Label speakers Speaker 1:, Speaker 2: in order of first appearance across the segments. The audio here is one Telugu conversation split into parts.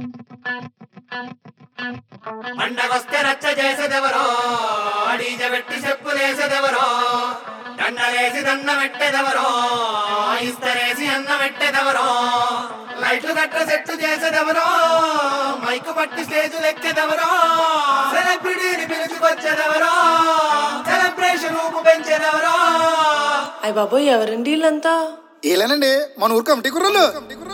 Speaker 1: పండగొస్తే రచ్చ చేసేదెవరో డీజ పెట్టి చెప్పులేసేదెవరో దండలేసి దండ పెట్టేదెవరో ఇస్తరేసి అన్న పెట్టేదెవరో లైట్లు గట్ట సెట్టు చేసేదెవరో మైకు పట్టి స్టేజ్ లెక్కేదెవరో సెలబ్రిటీని పిలుచుకొచ్చేదెవరో సెలబ్రేషన్ ఊపు పెంచేదెవరో
Speaker 2: అయ్య బాబోయ్ ఎవరండి వీళ్ళంతా
Speaker 3: ఏలేనండి మన ఊరు కమిటీ కుర్రలు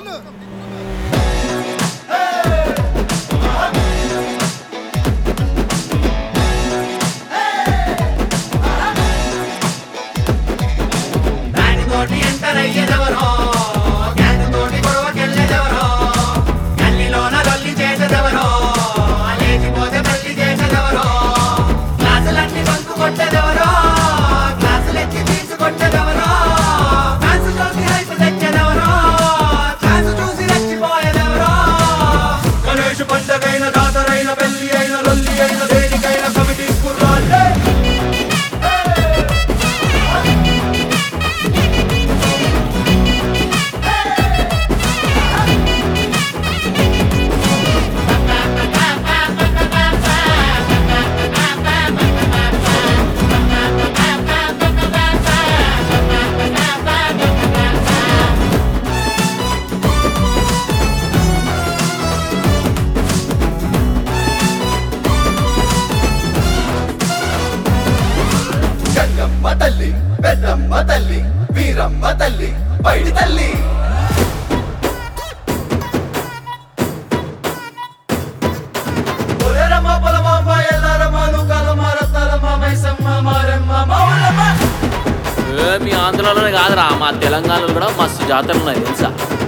Speaker 1: దానితోటి ఎంటర్ అయ్యేదెవరో గ్యాంగుతోటి గొడవకెళ్ళేదెవరో గల్లీలోన లొల్లి చేసేదెవరో లేచిపోతే మళ్ళీ చేసేదెవరో క్లాసులన్నీ బంకు కొట్టేదెవరో క్లాసులు ఎత్తి తీసుకొట్టేదెవరో డాన్స్ చూసి హైప్ తెచ్చేదెవరో ఛాన్స్ చూసి రెచ్చిపోయేదెవరో గణేష్ పండగైన జాతరైన పెళ్లి అయిన లొల్లి అయిన దేనికైన కమిటీ కుర్రాళ్ళే
Speaker 4: గంగమ్మ తల్లి పెద్దమ్మ తల్లి వీరమ్మ తల్లి పైడి తల్లి
Speaker 1: ఒరేరమ్మ పొలమాంబ ఎల్లారమ్మ నూకాలమ్మ రత్నాలమ్మ మైసమ్మ మారమ్మ మావులమ్మ
Speaker 5: ఏ, మీ ఆంధ్రాలోనే కాదురా మా తెలంగాణలో కూడా మస్తు జాతరలు ఉన్నాయి తెలుసా